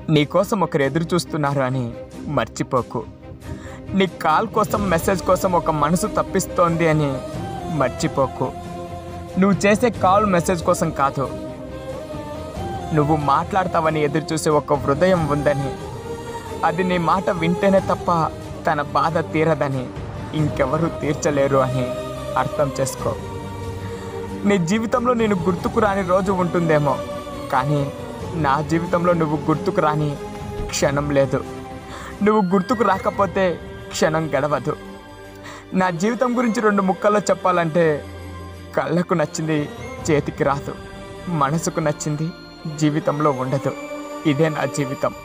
నీకోసం ఒకరు ఎదురు చూస్తున్నారు అని మర్చిపోకు నీ కాల్ కోసం మెసేజ్ కోసం ఒక మనసు తప్పిస్తోంది అని మర్చిపోకు నువ్వు చేసే కాల్ మెసేజ్ కోసం కాదు నువ్వు మాట్లాడతావని ఎదురు చూసే ఒక హృదయం ఉందని అది నీ మాట వింటేనే తప్ప తన బాధ తీరదని ఇంకెవరూ తీర్చలేరు అని అర్థం చేసుకో నీ జీవితంలో నేను గుర్తుకు రాని రోజు ఉంటుందేమో కానీ నా జీవితంలో నువ్వు గుర్తుకు రాని క్షణం లేదు నువ్వు గుర్తుకు రాకపోతే క్షణం గడవదు నా జీవితం గురించి రెండు ముక్కల్లో చెప్పాలంటే కళ్ళకు నచ్చింది చేతికి రాదు మనసుకు నచ్చింది జీవితంలో ఉండదు ఇదే నా జీవితం